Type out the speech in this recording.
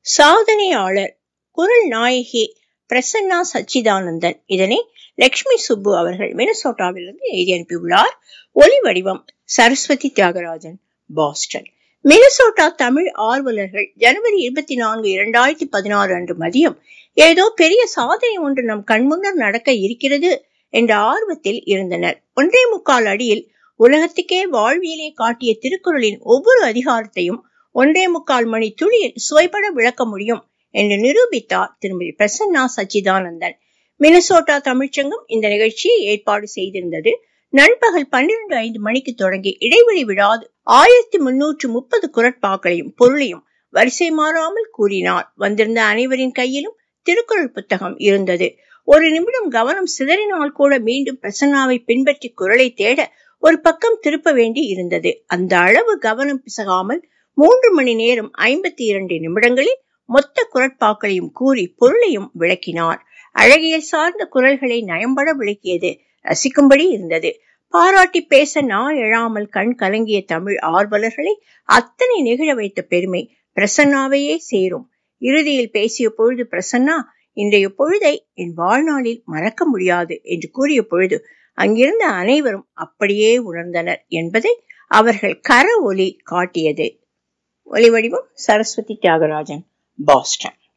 சாதனையாளர் குரல் நாயகி பிரசன்னா சச்சிதானந்தன் இதனை லக்ஷ்மி சுப்பு அவர்கள் மினசோட்டாவிலிருந்து எழுதி அனுப்பியுள்ளார் ஒலி வடிவம் சரஸ்வதி தியாகராஜன் பாஸ்டன் மினசோட்டா தமிழ் ஆர்வலர்கள் ஜனவரி இருபத்தி நான்கு இரண்டாயிரத்தி பதினாறு அன்று மதியம் ஏதோ பெரிய சாதனை ஒன்று நம் கண்முன்னர் நடக்க இருக்கிறது என்ற ஆர்வத்தில் இருந்தனர் ஒன்றே முக்கால் அடியில் உலகத்துக்கே வாழ்வியலே காட்டிய திருக்குறளின் ஒவ்வொரு அதிகாரத்தையும் ஒன்றே முக்கால் மணி துளியில் சுவைபட விளக்க முடியும் என்று நிரூபித்தார் திருமதி பிரசன்னா சச்சிதானந்தன் மினசோட்டா தமிழ்ச்சங்கம் இந்த நிகழ்ச்சியை ஏற்பாடு செய்திருந்தது நண்பகல் பன்னிரண்டு ஐந்து மணிக்கு தொடங்கி இடைவெளி விடாது ஆயிரத்தி முன்னூற்று முப்பது குரட்பாக்களையும் பொருளையும் வரிசை மாறாமல் கூறினார் வந்திருந்த அனைவரின் கையிலும் திருக்குறள் புத்தகம் இருந்தது ஒரு நிமிடம் கவனம் சிதறினால் கூட மீண்டும் பிரசன்னாவை பின்பற்றி குரலை தேட ஒரு பக்கம் திருப்ப வேண்டி இருந்தது அந்த அளவு கவனம் பிசகாமல் மூன்று மணி நேரம் ஐம்பத்தி இரண்டு நிமிடங்களில் மொத்த குரட்பாக்களையும் கூறி பொருளையும் விளக்கினார் அழகியல் சார்ந்த குரல்களை நயம்பட விளக்கியது ரசிக்கும்படி இருந்தது பாராட்டி பேச நான் எழாமல் கண் கலங்கிய தமிழ் ஆர்வலர்களை அத்தனை நெகிழ வைத்த பெருமை பிரசன்னாவையே சேரும் இறுதியில் பேசிய பொழுது பிரசன்னா இன்றைய பொழுதை என் வாழ்நாளில் மறக்க முடியாது என்று கூறிய பொழுது அங்கிருந்த அனைவரும் அப்படியே உணர்ந்தனர் என்பதை அவர்கள் கர ஒலி காட்டியது ஒலி வடிவம் சரஸ்வதி தியாகராஜன் பாஸ்டன்